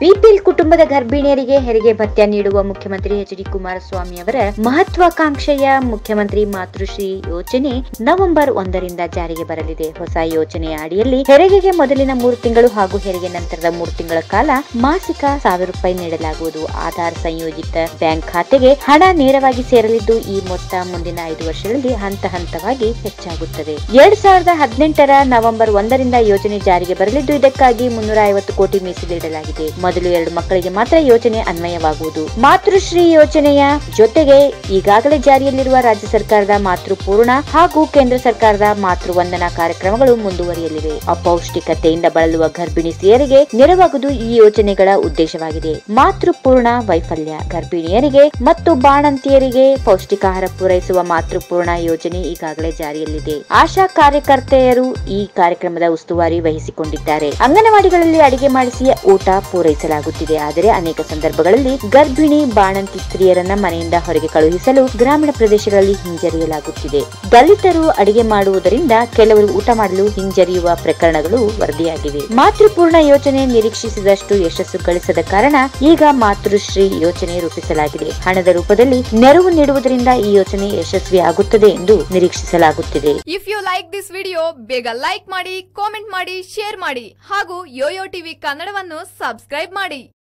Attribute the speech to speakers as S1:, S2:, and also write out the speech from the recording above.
S1: BPL ಕುಟುಂಬದ ಗರ್ಭಿಣಿಯರಿಗೆ ಹೆರಿಗೆ ಭತ್ಯೆ ನೀಡುವ ಮುಖ್ಯಮಂತ್ರಿ ಎಚ್ ಡಿ ಕುಮಾರಸ್ವಾಮಿ ಅವರ ಮಹತ್ವಾಕಾಂಕ್ಷೆಯ ಮುಖ್ಯಮಂತ್ರಿ ಮಾತೃಶ್ರೀ ಯೋಜನೆ ನವೆಂಬರ್ ಒಂದರಿಂದ ಜಾರಿಗೆ ಬರಲಿದೆ ಹೊಸ ಯೋಜನೆಯ ಅಡಿಯಲ್ಲಿ ಹೆರಿಗೆಗೆ ಮೊದಲಿನ ಮೂರು ತಿಂಗಳು ಹಾಗೂ ಹೆರಿಗೆ ನಂತರದ ಮೂರು ತಿಂಗಳ ಕಾಲ ಮಾಸಿಕ ಸಾವಿರ ರೂಪಾಯಿ ನೀಡಲಾಗುವುದು ಆಧಾರ್ ಸಂಯೋಜಿತ ಬ್ಯಾಂಕ್ ಖಾತೆಗೆ ಹಣ ನೇರವಾಗಿ ಸೇರಲಿದ್ದು ಈ ಮೊತ್ತ ಮುಂದಿನ ಐದು ವರ್ಷಗಳಲ್ಲಿ ಹಂತ ಹಂತವಾಗಿ ಹೆಚ್ಚಾಗುತ್ತದೆ ಎರಡ್ ಸಾವಿರದ ಹದಿನೆಂಟರ ನವೆಂಬರ್ ಒಂದರಿಂದ ಯೋಜನೆ ಜಾರಿಗೆ ಬರಲಿದ್ದು ಇದಕ್ಕಾಗಿ ಮುನ್ನೂರ ಐವತ್ತು ಕೋಟಿ ಮೀಸಲಿಡಲಾಗಿದೆ ಮೊದಲು ಎರಡು ಮಕ್ಕಳಿಗೆ ಮಾತ್ರ ಯೋಜನೆ ಅನ್ವಯವಾಗುವುದು ಮಾತೃಶ್ರೀ ಯೋಜನೆಯ ಜೊತೆಗೆ ಈಗಾಗಲೇ ಜಾರಿಯಲ್ಲಿರುವ ರಾಜ್ಯ ಸರ್ಕಾರದ ಮಾತೃಪೂರ್ಣ ಹಾಗೂ ಕೇಂದ್ರ ಸರ್ಕಾರದ ಮಾತೃ ವಂದನಾ ಕಾರ್ಯಕ್ರಮಗಳು ಮುಂದುವರಿಯಲಿವೆ ಅಪೌಷ್ಟಿಕತೆಯಿಂದ ಬಳಲುವ ಗರ್ಭಿಣಿಯರಿಗೆ ನೆರವಾಗುವುದು ಈ ಯೋಜನೆಗಳ ಉದ್ದೇಶವಾಗಿದೆ ಮಾತೃಪೂರ್ಣ ವೈಫಲ್ಯ ಗರ್ಭಿಣಿಯರಿಗೆ ಮತ್ತು ಬಾಣಂತಿಯರಿಗೆ ಪೌಷ್ಟಿಕಾಹಾರ ಪೂರೈಸುವ ಮಾತೃಪೂರ್ಣ ಯೋಜನೆ ಈಗಾಗಲೇ ಜಾರಿಯಲ್ಲಿದೆ ಆಶಾ ಕಾರ್ಯಕರ್ತೆಯರು ಈ ಕಾರ್ಯಕ್ರಮದ ಉಸ್ತುವಾರಿ ವಹಿಸಿಕೊಂಡಿದ್ದಾರೆ ಅಂಗನವಾಡಿಗಳಲ್ಲಿ ಅಡಿಗೆ ಮಾಡಿಸಿ ಊಟ ಪೂರೈಸಲಾಗುತ್ತಿದೆ ಆದರೆ ಅನೇಕ ಸಂದರ್ಭಗಳಲ್ಲಿ ಗರ್ಭಿಣಿ ಬಾಣಂತಿ ಸ್ತ್ರೀಯರನ್ನ ಮನೆಯಿಂದ ಹೊರಗೆ ಕಳುಹಿಸಲು ಗ್ರಾಮೀಣ ಪ್ರದೇಶಗಳಲ್ಲಿ ಹಿಂಜರಿಯಲಾಗುತ್ತಿದೆ ದಲಿತರು ಅಡಿಗೆ ಮಾಡುವುದರಿಂದ ಕೆಲವರು ಊಟ ಮಾಡಲು ಹಿಂಜರಿಯುವ ಪ್ರಕರಣಗಳು ವರದಿಯಾಗಿವೆ ಮಾತೃಪೂರ್ಣ ಯೋಜನೆ ನಿರೀಕ್ಷಿಸಿದಷ್ಟು ಯಶಸ್ಸು ಗಳಿಸದ ಕಾರಣ ಈಗ ಮಾತೃಶ್ರೀ ಯೋಜನೆ ರೂಪಿಸಲಾಗಿದೆ ಹಣದ ರೂಪದಲ್ಲಿ ನೆರವು ನೀಡುವುದರಿಂದ ಈ ಯೋಜನೆ ಯಶಸ್ವಿ ಆಗುತ್ತದೆ ಎಂದು ನಿರೀಕ್ಷಿಸಲಾಗುತ್ತಿದೆ
S2: if you like this video ಬೇಗ ಲೈಕ್ ಮಾಡಿ ಕಾಮೆಂಟ್ ಮಾಡಿ ಶೇರ್ ಮಾಡಿ ಹಾಗೂ ಯೋಯೋ ಟಿವಿ ಕನ್ನಡವನ್ನು ಸಬ್ಸ್ಕ್ರೈಬ್ ಮಾಡಿ